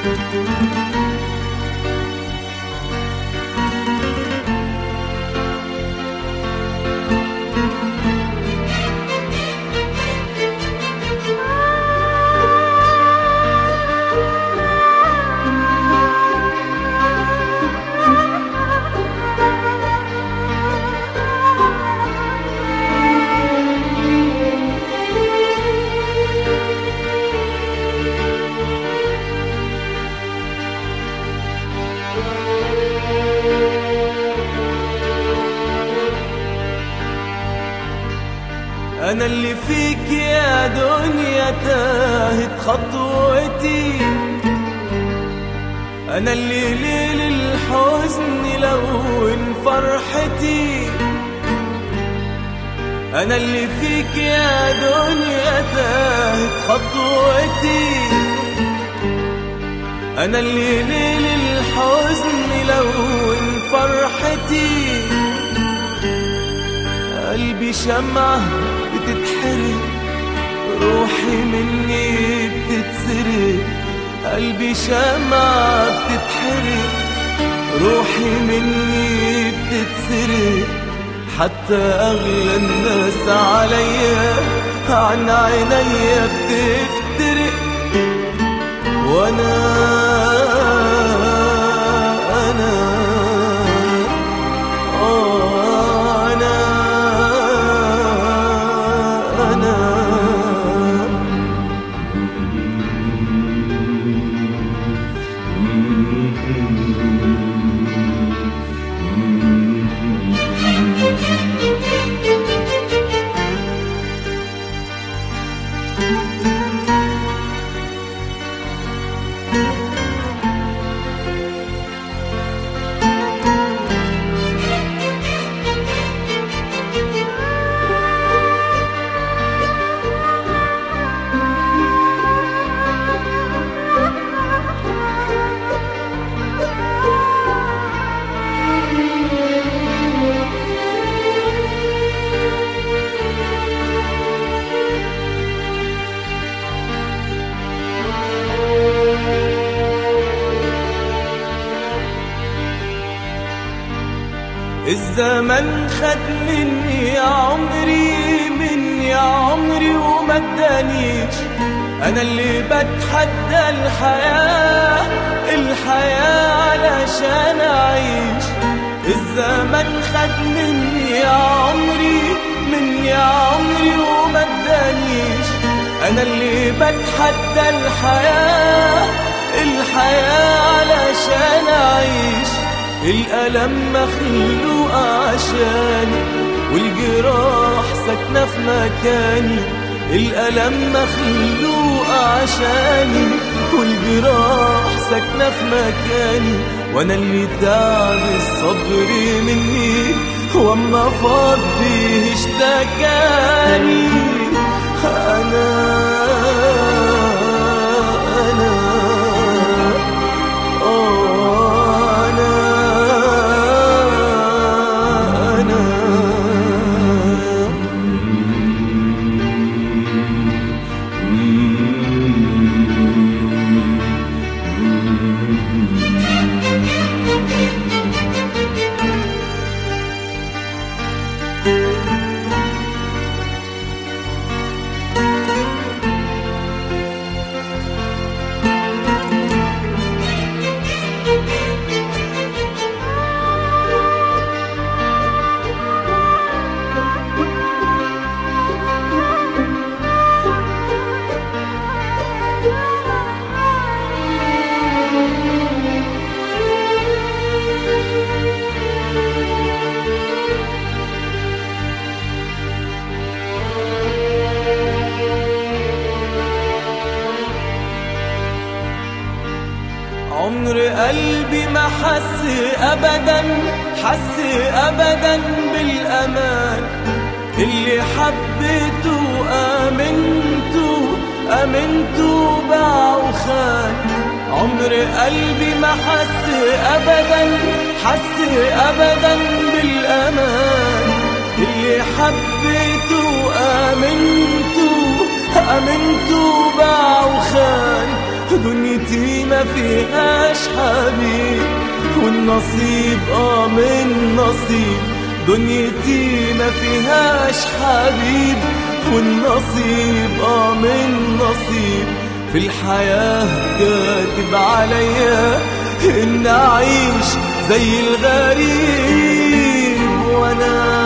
أنا اللي فيك يا دنيا تاهت خطوتي أنا اللي ليل الحزن لون فرحتي أنا اللي فيك يا دنيا تاهت خطوتي أنا اللي ليل الحزن لون فرحتي قلبي شمعة بتتحرق روحي مني بتتسرق قلبي شمعة بتتحرق روحي مني بتتسرق حتى أغلى الناس عليا عن عينيا بتفترق وأنا أنا آه أنا أنا الزمن خد مني يا عمري مني يا عمري وما ادانيش انا اللي بتحدى الحياة الحياة علشان اعيش الزمن خد مني يا عمري مني يا عمري وما ادانيش انا اللي بتحدى الحياة الحياة علشان اعيش الألم مخلوق عشاني والجراح ساكنة في مكاني الألم مخلوق عشاني والجراح ساكنة في مكاني وأنا اللي تعب الصبر مني وأما فاض بيه اشتكاني أنا أنا آه أنا أنا عمر قلبي ما حس ابدا حس ابدا بالامان اللي حبيته امنته امنته باع وخان عمر قلبي ما حس ابدا حس ابدا بالامان اللي حبيته امنته امنته باع وخان دنيتي ما فيهاش حبيب والنصيب اه من نصيب دنيتي ما فيهاش حبيب والنصيب اه من نصيب في الحياة كاتب عليا إن أعيش زي الغريب وأنا